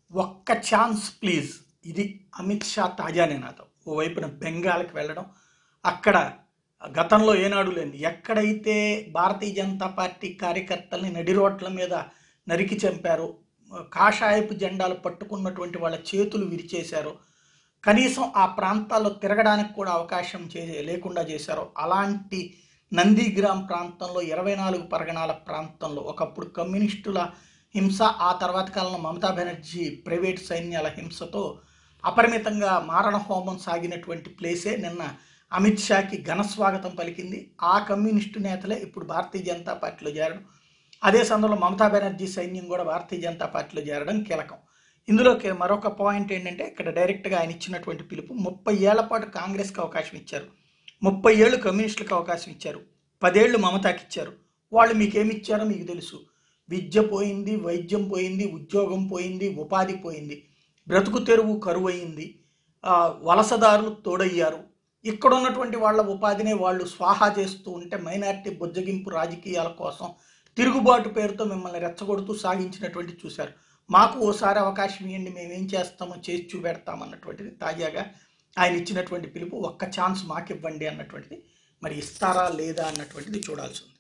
ఒక్క chance please ఇది అమిత్ షా తాజా నినాదం ఓవైపున బెంగాల్కి వెళ్ళడం అక్కడ గతంలో ఏనాడు లేని ఎక్కడైతే భారతీయ జనతా పార్టీ కార్యకర్తల్ని నడి రోడ్ల మీద నరికి చంపారో కాషాయపు జెండాలు పట్టుకున్నటువంటి వాళ్ళ చేతులు విరిచేశారో కనీసం ఆ ప్రాంతాల్లో తిరగడానికి కూడా అవకాశం చే లేకుండా చేశారో అలాంటి నందిగ్రామ్ ప్రాంతంలో ఇరవై నాలుగు పరగణాల ప్రాంతంలో ఒకప్పుడు కమ్యూనిస్టుల హింస ఆ తర్వాత కాలంలో మమతా బెనర్జీ ప్రైవేట్ సైన్యాల హింసతో అపరిమితంగా మారణ హోమం సాగినటువంటి ప్లేసే నిన్న అమిత్ షాకి ఘన స్వాగతం పలికింది ఆ కమ్యూనిస్టు నేతలే ఇప్పుడు భారతీయ జనతా పార్టీలో చేరడం అదే సమయంలో మమతా బెనర్జీ సైన్యం కూడా భారతీయ జనతా పార్టీలో చేరడం కీలకం ఇందులోకి మరొక పాయింట్ ఏంటంటే ఇక్కడ డైరెక్ట్గా ఆయన ఇచ్చినటువంటి పిలుపు ముప్పై ఏళ్ల పాటు కాంగ్రెస్కి అవకాశం ఇచ్చారు ముప్పై ఏళ్ళు కమ్యూనిస్టులకు అవకాశం ఇచ్చారు పదేళ్ళు మమతాకి ఇచ్చారు వాళ్ళు మీకేమి ఇచ్చారో మీకు తెలుసు విద్య పోయింది వైద్యం పోయింది ఉద్యోగం పోయింది ఉపాధి పోయింది బ్రతుకు తెరువు కరువు అయింది ఆ, వలసదారులు తోడయ్యారు ఇక్కడ ఉన్నటువంటి వాళ్ళ ఉపాధినే వాళ్ళు స్వాహా చేస్తూ ఉంటే మైనారిటీ బుజ్జగింపు రాజకీయాల కోసం తిరుగుబాటు పేరుతో మిమ్మల్ని రెచ్చగొడుతూ సాగించినటువంటి చూశారు మాకు ఓసారి అవకాశం ఇవ్వండి మేము ఏం చేస్తామో చేసి చూపెడతాం అన్నటువంటిది తాజాగా ఆయన ఇచ్చినటువంటి పిలుపు ఒక్క ఛాన్స్ మాకు ఇవ్వండి అన్నటువంటిది మరి ఇస్తారా లేదా అన్నటువంటిది చూడాల్సి ఉంది